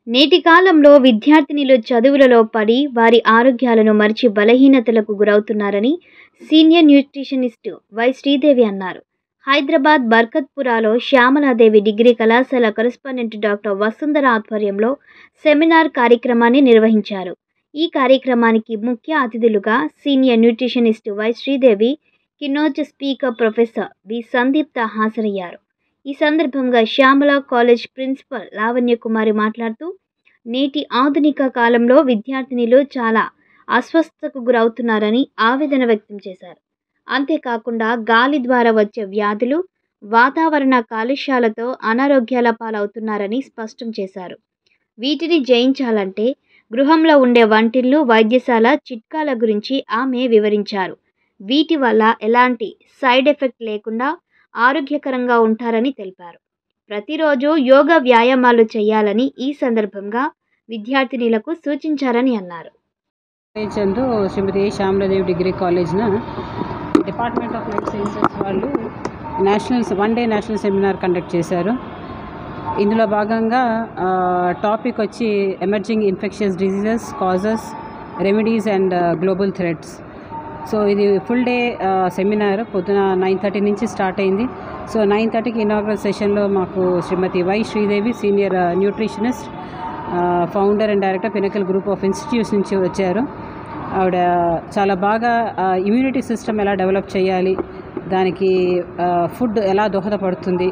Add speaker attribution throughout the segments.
Speaker 1: నేటి కాలంలో విద్యార్థినిలు చదువులలో పడి వారి ఆరోగ్యాలను మరిచి బలహీనతలకు గురవుతున్నారని సీనియర్ న్యూట్రిషనిస్ట్ వై శ్రీదేవి అన్నారు హైదరాబాద్ బర్కత్పురాలో శ్యామలాదేవి డిగ్రీ కళాశాల కరెస్పాండెంట్ డాక్టర్ వసుంధర ఆధ్వర్యంలో సెమినార్ కార్యక్రమాన్ని నిర్వహించారు ఈ కార్యక్రమానికి ముఖ్య అతిథులుగా senior nutritionist Y Sridevi keynote speaker professor B Sandeepta హాజరయ్యారు ఈ సందర్భంగా శ్యామల కాలేజ్ ప్రిన్సిపల్ లావణ్య కుమారి మాట్లాడుతూ నేటి ఆధునిక కాలంలో విద్యార్థినిలు చాలా అస్వస్థతకు గురవుతున్నారని ఆవేదన వ్యక్తం చేశారు అంతేకాకుండా గాలి ద్వారా వచ్చే వ్యాధులు వాతావరణ కాలుష్యాలతో అనారోగ్యాల పాలవుతున్నారని స్పష్టం చేశారు వీటిని జయించాలంటే గృహంలో ఉండే వంటిల్లు వైద్యశాల చిట్కాల గురించి ఆమె వివరించారు వీటి వల్ల ఎలాంటి సైడ్ ఎఫెక్ట్ లేకుండా ఆరోగ్యకరంగా ఉంటారని తెలిపారు ప్రతిరోజు యోగా వ్యాయామాలు చేయాలని ఈ సందర్భంగా విద్యార్థినిలకు సూచించారని అన్నారు
Speaker 2: కాలేజ్ అందు శ్రీమతి ఏ శ్యామలాదేవి డిగ్రీ కాలేజ్న డిపార్ట్మెంట్ ఆఫ్ లైఫ్ సైన్సెస్ వాళ్ళు national one day national seminar conduct చేశారు ఇందులో భాగంగా టాపిక్ వచ్చి emerging infections diseases causes remedies and global threads so ఇది ఫుల్ డే సెమినార్ పొద్దున నైన్ థర్టీ నుంచి స్టార్ట్ అయింది సో నైన్ థర్టీకి ఇనాగ్రల్ సెషన్లో మాకు Shrimati Y Sridevi senior nutritionist founder and director pinnacle group of institutes నుంచి వచ్చారు ఆవిడ చాలా బాగా ఇమ్యూనిటీ సిస్టమ్ ఎలా డెవలప్ చేయాలి దానికి ఫుడ్ ఎలా దోహదపడుతుంది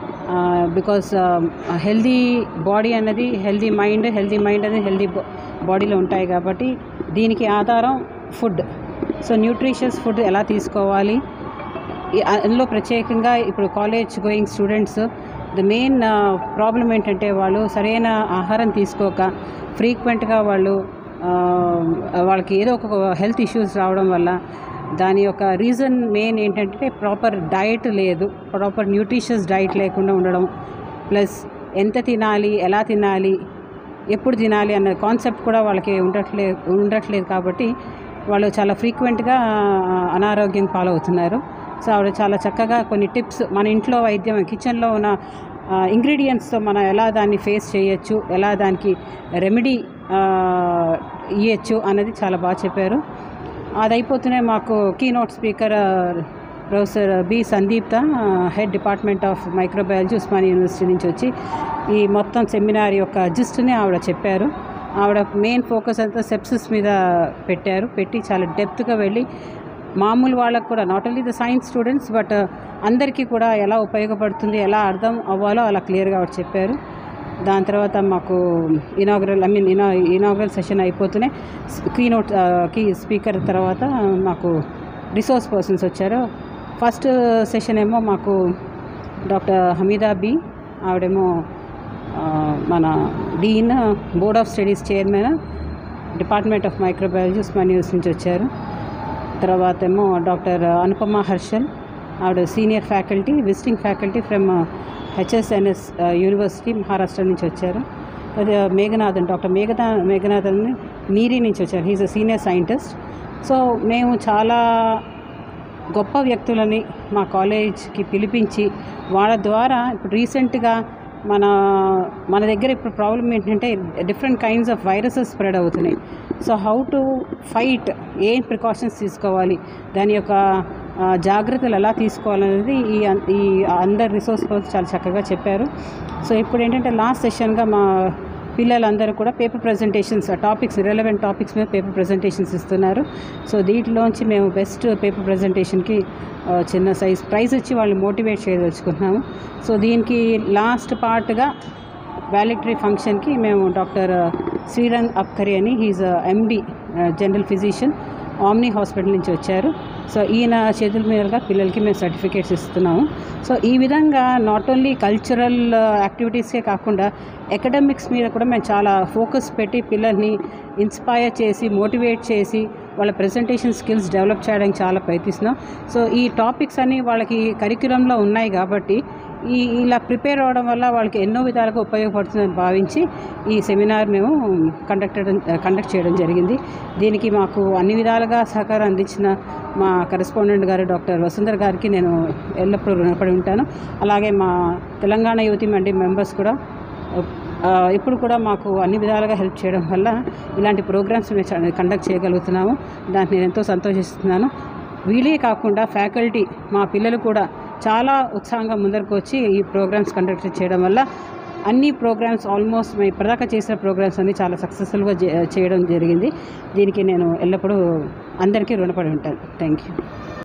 Speaker 2: బికాస్ హెల్దీ బాడీ అన్నది హెల్దీ మైండ్ హెల్దీ మైండ్ అనేది హెల్దీ బాడీలో ఉంటాయి కాబట్టి దీనికి ఆధారం ఫుడ్ సో న్యూట్రిషియస్ ఫుడ్ ఎలా తీసుకోవాలి ఈ- అందులో ప్రత్యేకంగా ఇప్పుడు college going students the main problem ఏంటంటే వాళ్ళు సరైన ఆహారం తీసుకోక ఫ్రీక్వెంట్గా వాళ్ళు ఆ, వాళ్ళకి ఏదో ఒక హెల్త్ ఇష్యూస్ రావడం వల్ల దాని యొక్క రీజన్ మెయిన్ ఏంటంటే ప్రాపర్ డయట్ లేదు ప్రాపర్ న్యూట్రిషియస్ డైట్ లేకుండా ఉండడం ప్లస్ ఎంత తినాలి ఎలా తినాలి ఎప్పుడు తినాలి అన్న కాన్సెప్ట్ కూడా వాళ్ళకి ఉండట్లేదు ఉండట్లేదు కాబట్టి వాళ్ళు చాలా ఫ్రీక్వెంట్గా అనారోగ్యం పాలవుతున్నారు సో ఆవిడ చాలా చక్కగా కొన్ని టిప్స్ మన ఇంట్లో వైద్యం కిచెన్లో ఉన్న ఇంగ్రీడియంట్స్తో మనం ఎలా దాన్ని ఫేస్ చేయొచ్చు ఎలా దానికి రెమెడీ ఇవ్వచ్చు అనేది చాలా బాగా చెప్పారు అది అయిపోతూనే మాకు keynote speaker professor B Sandeepta head department of microbiology Osmania university నుంచి వచ్చి ఈ మొత్తం సెమినార్ యొక్క జిస్ట్ని ఆవిడ చెప్పారు ఆవిడ మెయిన్ ఫోకస్ అంతా సెప్సిస్ మీద పెట్టారు పెట్టి చాలా డెప్త్గా వెళ్ళి మామూలు వాళ్ళకు కూడా not only the science students but అందరికీ కూడా ఎలా ఉపయోగపడుతుంది ఎలా అర్థం అవ్వాలో అలా క్లియర్గా ఆవిడ చెప్పారు దాని తర్వాత మాకు ఇనాగ్రల్ ఐ మీన్ ఇనా ఇనాగ్రల్ సెషన్ అయిపోతూనే కీనోట్ కీ స్పీకర్ తర్వాత మాకు రిసోర్స్ పర్సన్స్ వచ్చారు ఫస్ట్ సెషన్ ఏమో మాకు డాక్టర్ హమీదా బి ఆవిడేమో ఆ, మన dean board of studies chairman department of microbiology Osman university నుంచి వచ్చారు తర్వాత ఏమో డాక్టర్ అనుపమ హర్షల్ ఆవిడ senior faculty visiting faculty from HSNS university Maharashtra నుంచి వచ్చారు అది మేఘనాథన్ డాక్టర్ మేఘనా మేఘనాథన్ నీరి నుంచి వచ్చారు he's uh senior scientist so మేము చాలా గొప్ప వ్యక్తులని మా కాలేజ్కి పిలిపించి వాళ్ళ ద్వారా ఇప్పుడు రీసెంట్గా మన మన దగ్గర ఇప్పుడు ప్రాబ్లం ఏంటంటే different kinds of viruses spread అవుతున్నాయి సో హౌ టు ఫైట్ ఏం ప్రికాషన్స్ తీసుకోవాలి దాని యొక్క ఆ, జాగ్రత్తలు ఎలా తీసుకోవాలనేది ఈ అన్- ఈ అందరు రిసోర్స్ పర్సన్స్ చాలా చక్కగా చెప్పారు సో ఇప్పుడు ఏంటంటే లాస్ట్ సెషన్గా మా పిల్లలందరూ కూడా paper presentations topics relevant topics మీద పేపర్ ప్రజెంటేషన్స్ ఇస్తున్నారు సో దీంట్లోంచి మేము బెస్ట్ పేపర్ ప్రజెంటేషన్కి చిన్న సైజ్ ప్రైజ్ ఇచ్చి వాళ్ళు మోటివేట్ చేయదలుచుకుంటున్నాము సో దీనికి లాస్ట్ పార్ట్గా వ్యాలిటరీ ఫంక్షన్కి మేము డాక్టర్ శ్రీరంగ్ అప్కరి అని he's MD general physician Omni hospital నుంచి వచ్చారు సో ఈయన చేతుల మీదుగా పిల్లలకి మేము సర్టిఫికేట్స్ ఇస్తున్నాము సో ఈ విధంగా నాట్ ఓన్లీ కల్చరల్ యాక్టివిటీసే కాకుండా అకాడమిక్స్ మీద కూడా మేము చాలా ఫోకస్ పెట్టి పిల్లల్ని ఇన్స్పైర్ చేసి మోటివేట్ చేసి వాళ్ళ ప్రజెంటేషన్ స్కిల్స్ డెవలప్ చేయడానికి చాలా ప్రయత్నిస్తున్నాం సో ఈ టాపిక్స్ అన్నీ వాళ్ళకి కరిక్యులంలో ఉన్నాయి కాబట్టి ఈ ఇలా ప్రిపేర్ అవ్వడం వల్ల వాళ్ళకి ఎన్నో విధాలుగా ఉపయోగపడుతుందని భావించి ఈ సెమినార్ మేము కండక్ట్ కండక్ట్ చేయడం జరిగింది దీనికి మాకు అన్ని విధాలుగా సహకారం అందించిన మా కరెస్పాండెంట్ గారు డాక్టర్ వసుంధర్ గారికి నేను ఎల్లప్పుడూ రుణపడి ఉంటాను అలాగే మా తెలంగాణ యువతి మండి మెంబర్స్ కూడా ఆ, ఇప్పుడు కూడా మాకు అన్ని విధాలుగా హెల్ప్ చేయడం వల్ల ఇలాంటి ప్రోగ్రామ్స్ మేము కండక్ట్ చేయగలుగుతున్నాము దానికి నేను ఎంతో సంతోషిస్తున్నాను వీళ్ళే కాకుండా ఫ్యాకల్టీ మా పిల్లలు కూడా చాలా ఉత్సాహంగా ముందరకు వచ్చి ఈ ప్రోగ్రామ్స్ కండక్ట్ చేయడం వల్ల అన్ని ప్రోగ్రామ్స్ ఆల్మోస్ట్ మేము ఇప్పటిదాకా చేసిన ప్రోగ్రామ్స్ అన్ని చాలా సక్సెస్ఫుల్గా చేయడం జరిగింది దీనికి నేను ఎల్లప్పుడూ అందరికీ రుణపడి ఉంటాను థ్యాంక్ యూ